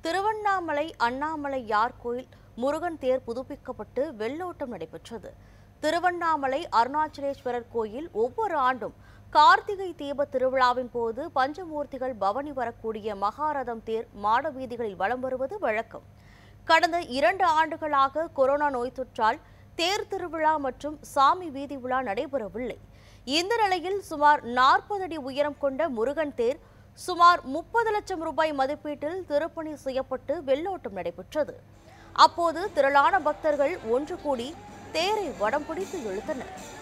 திருவண்ணாமலை அண்ணாமலை யார் கோயில் முருகன் தேர் புதுப்பிக்கப்பட்டு வெள்ளோட்டம் நடைபெற்றது திருவண்ணாமலை அருணாச்சலேஸ்வரர் கோயில் ஒவ்வொரு ஆண்டும் கார்த்திகை தீப திருவிழாவின் போது பஞ்சமூர்த்திகள் பவனி வரக்கூடிய மகாரதம் தேர் மாட வீதிகளில் வலம் வருவது வழக்கம் கடந்த இரண்டு ஆண்டுகளாக கொரோனா நோய் தொற்றால் தேர் திருவிழா மற்றும் சாமி வீதி உலா நடைபெறவில்லை இந்த நிலையில் சுமார் நாற்பது அடி உயரம் கொண்ட முருகன் தேர் சுமார் முப்பது லட்சம் ரூபாய் மதிப்பீட்டில் திருப்பணி செய்யப்பட்டு வெள்ளோட்டம் நடைபெற்றது அப்போது திரளான பக்தர்கள் ஒன்று கூடி தேரை வடம் பிடித்து இழுத்தனர்